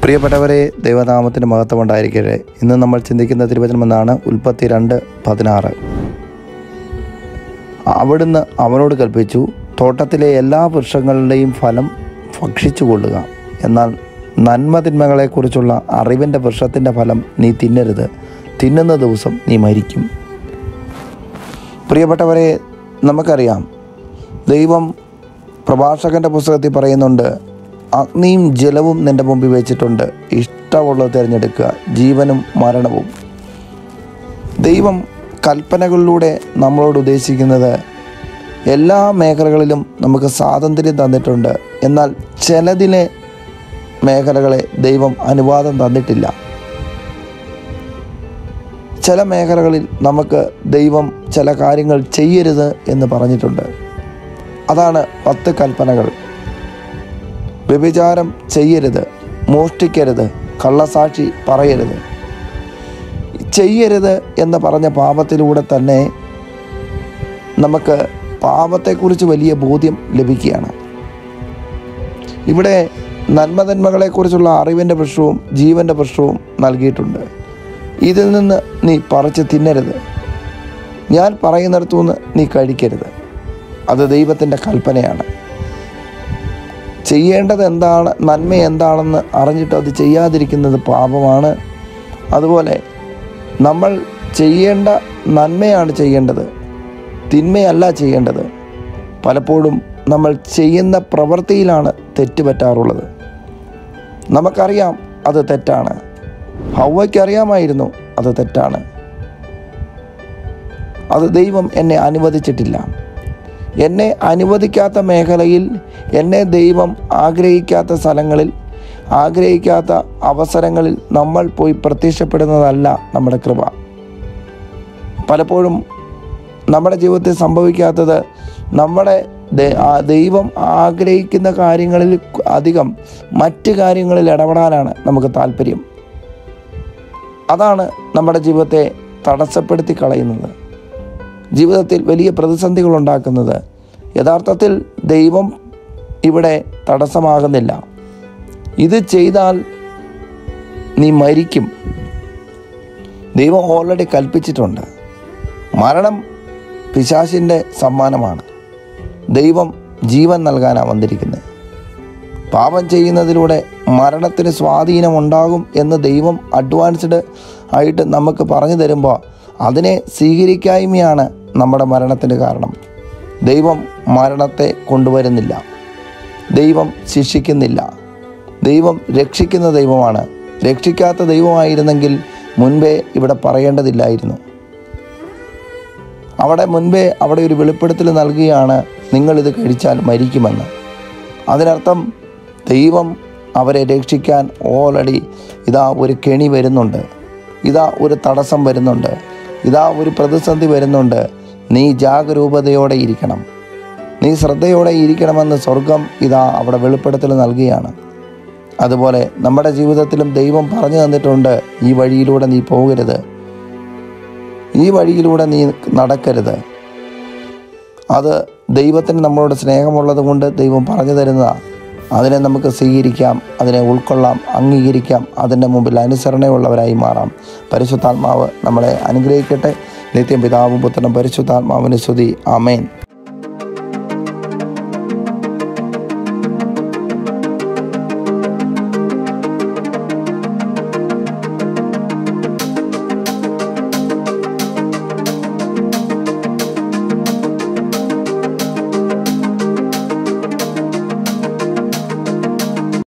പ്രിയപ്പെട്ടവരെ ദൈവനാമത്തിൻ്റെ മഹത്വം ഉണ്ടായിരിക്കട്ടെ ഇന്ന് നമ്മൾ ചിന്തിക്കുന്ന തിരുവചനം എന്നാണ് ഉൽപ്പത്തി രണ്ട് പതിനാറ് അവിടുന്ന് അവനോട് കൽപ്പിച്ചു തോട്ടത്തിലെ എല്ലാ വൃക്ഷങ്ങളുടെയും ഫലം ഭക്ഷിച്ചു കൊള്ളുക എന്നാൽ നന്മതിന്മകളെക്കുറിച്ചുള്ള അറിവിൻ്റെ വൃക്ഷത്തിൻ്റെ ഫലം നീ തിന്നരുത് തിന്നുന്ന ദിവസം നീ മരിക്കും പ്രിയപ്പെട്ടവരെ നമുക്കറിയാം ദൈവം പ്രഭാഷകൻ്റെ പുസ്തകത്തിൽ പറയുന്നുണ്ട് അഗ്നിയും ജലവും നിൻ്റെ മുമ്പിൽ വെച്ചിട്ടുണ്ട് ഇഷ്ടമുള്ളത് തിരഞ്ഞെടുക്കുക ജീവനും മരണവും ദൈവം കൽപ്പനകളിലൂടെ നമ്മളോട് ഉദ്ദേശിക്കുന്നത് എല്ലാ മേഖലകളിലും നമുക്ക് സ്വാതന്ത്ര്യം തന്നിട്ടുണ്ട് എന്നാൽ ചിലതിലെ മേഖലകളെ ദൈവം അനുവാദം തന്നിട്ടില്ല ചില മേഖലകളിൽ നമുക്ക് ദൈവം ചില കാര്യങ്ങൾ ചെയ്യരുത് എന്ന് പറഞ്ഞിട്ടുണ്ട് അതാണ് പത്ത് കൽപ്പനകൾ വ്യഭിചാരം ചെയ്യരുത് മോഷ്ടിക്കരുത് കള്ളസാക്ഷി പറയരുത് ചെയ്യരുത് എന്ന് പറഞ്ഞ പാപത്തിലൂടെ തന്നെ നമുക്ക് പാപത്തെക്കുറിച്ച് വലിയ ബോധ്യം ലഭിക്കുകയാണ് ഇവിടെ നന്മതന്മകളെക്കുറിച്ചുള്ള അറിവിൻ്റെ വൃക്ഷവും ജീവൻ്റെ വൃക്ഷവും നൽകിയിട്ടുണ്ട് ഇതിൽ നിന്ന് നീ പറിച്ച് തിന്നരുത് ഞാൻ പറയുന്നിടത്തുനിന്ന് നീ കഴിക്കരുത് അത് ദൈവത്തിൻ്റെ കൽപ്പനയാണ് ചെയ്യേണ്ടത് എന്താണ് നന്മ എന്താണെന്ന് അറിഞ്ഞിട്ട് അത് ചെയ്യാതിരിക്കുന്നത് പാപമാണ് അതുപോലെ നമ്മൾ ചെയ്യേണ്ട നന്മയാണ് ചെയ്യേണ്ടത് തിന്മയല്ല ചെയ്യേണ്ടത് പലപ്പോഴും നമ്മൾ ചെയ്യുന്ന പ്രവൃത്തിയിലാണ് തെറ്റ് പറ്റാറുള്ളത് നമുക്കറിയാം അത് തെറ്റാണ് ഹൗവയ്ക്ക് അറിയാമായിരുന്നു അത് തെറ്റാണ് അത് ദൈവം എന്നെ അനുവദിച്ചിട്ടില്ല എന്നെ അനുവദിക്കാത്ത മേഖലയിൽ എന്നെ ദൈവം ആഗ്രഹിക്കാത്ത സ്ഥലങ്ങളിൽ ആഗ്രഹിക്കാത്ത അവസരങ്ങളിൽ നമ്മൾ പോയി പ്രത്യക്ഷപ്പെടുന്നതല്ല നമ്മുടെ കൃപ പലപ്പോഴും നമ്മുടെ ജീവിതത്തിൽ സംഭവിക്കാത്തത് നമ്മുടെ ദ- ആ ദൈവം ആഗ്രഹിക്കുന്ന കാര്യങ്ങളിൽ അധികം മറ്റ് കാര്യങ്ങളിൽ ഇടപെടാനാണ് നമുക്ക് താല്പര്യം അതാണ് നമ്മുടെ ജീവിതത്തെ തടസ്സപ്പെടുത്തി കളയുന്നത് ജീവിതത്തിൽ വലിയ പ്രതിസന്ധികൾ ഉണ്ടാക്കുന്നത് യഥാർത്ഥത്തിൽ ദൈവം ഇവിടെ തടസ്സമാകുന്നില്ല ഇത് ചെയ്താൽ നീ മരിക്കും ദൈവം ഓൾറെഡി കൽപ്പിച്ചിട്ടുണ്ട് മരണം പിശാശിൻ്റെ സമ്മാനമാണ് ദൈവം ജീവൻ നൽകാനാണ് വന്നിരിക്കുന്നത് പാപം ചെയ്യുന്നതിലൂടെ മരണത്തിന് സ്വാധീനം ഉണ്ടാകും എന്ന് ദൈവം അഡ്വാൻസ്ഡ് ആയിട്ട് നമുക്ക് പറഞ്ഞു തരുമ്പോൾ അതിനെ സ്വീകരിക്കായ്മയാണ് നമ്മുടെ മരണത്തിന് കാരണം ദൈവം മരണത്തെ കൊണ്ടുവരുന്നില്ല ദൈവം ശിക്ഷിക്കുന്നില്ല ദൈവം രക്ഷിക്കുന്ന ദൈവമാണ് രക്ഷിക്കാത്ത ദൈവമായിരുന്നെങ്കിൽ മുൻപേ ഇവിടെ പറയേണ്ടതില്ലായിരുന്നു അവിടെ മുൻപേ അവിടെ ഒരു വെളിപ്പെടുത്തൽ നൽകുകയാണ് നിങ്ങളിത് കഴിച്ചാൽ മരിക്കുമെന്ന് അതിനർത്ഥം ദൈവം അവരെ രക്ഷിക്കാൻ ഓൾറെഡി ഇതാ ഒരു കെണി വരുന്നുണ്ട് ഇതാ ഒരു തടസ്സം വരുന്നുണ്ട് ഇതാ ഒരു പ്രതിസന്ധി വരുന്നുണ്ട് നീ ജാഗരൂപതയോടെ ഇരിക്കണം നീ ശ്രദ്ധയോടെ ഇരിക്കണമെന്ന് സ്വർഗം ഇതാ അവിടെ വെളിപ്പെടുത്തൽ നൽകുകയാണ് അതുപോലെ നമ്മുടെ ജീവിതത്തിലും ദൈവം പറഞ്ഞു തന്നിട്ടുണ്ട് ഈ വഴിയിലൂടെ നീ പോകരുത് ഈ വഴിയിലൂടെ നീ നടക്കരുത് അത് ദൈവത്തിന് നമ്മളോട് സ്നേഹമുള്ളത് കൊണ്ട് ദൈവം പറഞ്ഞു തരുന്നതാണ് അതിനെ നമുക്ക് സ്വീകരിക്കാം അതിനെ ഉൾക്കൊള്ളാം അംഗീകരിക്കാം അതിൻ്റെ മുമ്പിൽ അനുസരണയുള്ളവരായി മാറാം പരിശുദ്ധാത്മാവ് നമ്മളെ അനുഗ്രഹിക്കട്ടെ നിത്യം പിതാവും പുത്രനും പരിശുദ്ധാത്മാവിന് സ്തുതി ആമേൻ